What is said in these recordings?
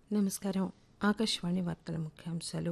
నమస్కారం ఆకాశవాణి వార్తల ముఖ్యాంశాలు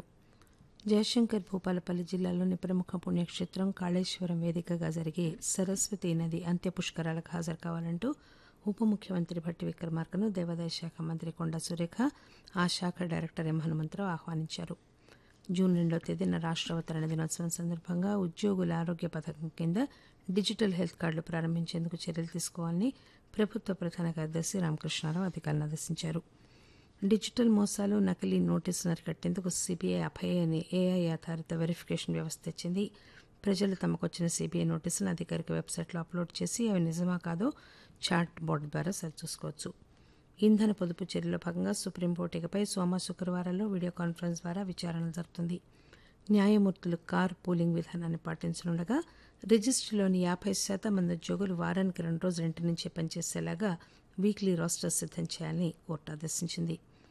జయశంకర్ భూపాలపల్లి జిల్లాలోని ప్రముఖ పుణ్యక్షేత్రం కాళేశ్వరం వేదికగా జరిగే సరస్వతీ నది అంత్య పుష్కరాలకు హాజరు కావాలంటూ ఉప ముఖ్యమంత్రి భట్టి విక్రమార్కను దేవాదాయ శాఖ మంత్రి కొండా సురేఖ ఆ శాఖ డైరెక్టర్ ఎం హనుమంతరావు ఆహ్వానించారు జూన్ రెండో తేదీన రాష్ట్ర అవతరణ దినోత్సవం సందర్భంగా ఉద్యోగుల ఆరోగ్య పథకం కింద డిజిటల్ హెల్త్ కార్డులు ప్రారంభించేందుకు చర్యలు తీసుకోవాలని ప్రభుత్వ ప్రధాన కార్యదర్శి రామకృష్ణారావు అధికారులను ఆదేశించారు డిజిటల్ మోసాలు నకిలీ నోటీసులు అరికట్టేందుకు సిబిఐ అభయ అనే ఏఐ ఆధారిత వెరిఫికేషన్ వ్యవస్థ తెచ్చింది ప్రజలు తమకు వచ్చిన సిబిఐ నోటీసులను అధికారిక వెబ్సైట్లో అప్లోడ్ చేసి అవి నిజమా కాదో చాట్ బోర్డు ద్వారా సరిచూసుకోవచ్చు ఇంధన పొదుపు చర్యలో భాగంగా సుప్రీంకోర్టు ఇకపై సోమ శుక్రవారాల్లో వీడియో కాన్ఫరెన్స్ ద్వారా విచారణ జరుపుతుంది న్యాయమూర్తులు కార్ పూలింగ్ విధానాన్ని పాటించనుండగా రిజిస్ట్రీలోని యాభై శాతం మంది ఉద్యోగులు వారానికి రెండు రోజులు ఇంటి నుంచే పనిచేసేలాగా వీక్లీ రోస్టర్ సిద్దం చేయాలని కోర్టు ఆదేశించింది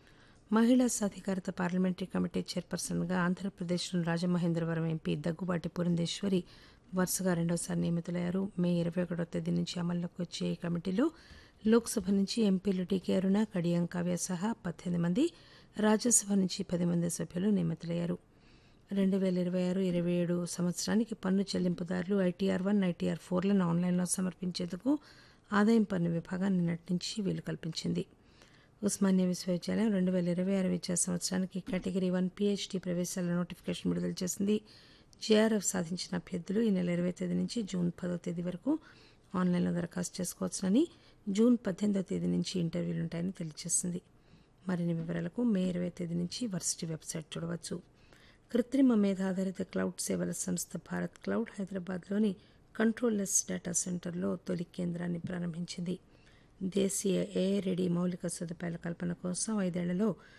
మహిళా సాధికారత పార్లమెంటరీ కమిటీ చైర్పర్సన్గా ఆంధ్రప్రదేశ్లోని రాజమహేంద్రవరం ఎంపీ దగ్గుబాటి పురంధేశ్వరి వరుసగా రెండోసారి నియమితులయ్యారు మే ఇరవై ఒకటో తేదీ నుంచి అమల్లోకి వచ్చే ఈ కమిటీలో లోక్సభ నుంచి ఎంపీలు టీకే అరుణ కడియం కావ్య సహా పద్దెనిమిది మంది రాజ్యసభ నుంచి పది మంది సభ్యులు నియమితులయ్యారు రెండు వేల ఇరవై ఆరు ఇరవై ఏడు సంవత్సరానికి పన్ను చెల్లింపుదారులు ఐటీఆర్ వన్ ఐటీఆర్ ఫోర్లను ఆన్లైన్లో సమర్పించేందుకు ఆదాయం పన్ను విభాగం నిన్నటి నుంచి వీలు కల్పించింది ఉస్మానియా విశ్వవిద్యాలయం రెండు వేల ఇరవై ఆరు విద్యా సంవత్సరానికి కేటగిరీ వన్ పీహెచ్డీ ప్రవేశాల నోటిఫికేషన్ విడుదల చేసింది జేఆర్ఎఫ్ సాధించిన అభ్యర్థులు ఈ నెల ఇరవై తేదీ నుంచి జూన్ పదో తేదీ వరకు ఆన్లైన్లో దరఖాస్తు చేసుకోవచ్చునని జూన్ పద్దెనిమిదో తేదీ నుంచి ఇంటర్వ్యూలు ఉంటాయని తెలియజేసింది మరిన్ని వివరాలకు మే ఇరవై తేదీ నుంచి వర్సిటీ వెబ్సైట్ చూడవచ్చు కృత్రిమ మేధ ఆధారిత క్లౌడ్ సేవల సంస్థ భారత్ క్లౌడ్ హైదరాబాద్లోని కంట్రోల్లెస్ డేటా సెంటర్లో తొలి కేంద్రాన్ని ప్రారంభించింది దేశీయ ఏ రెడీ మౌలిక సదుపాయాల కల్పన కోసం ఐదేళ్లలో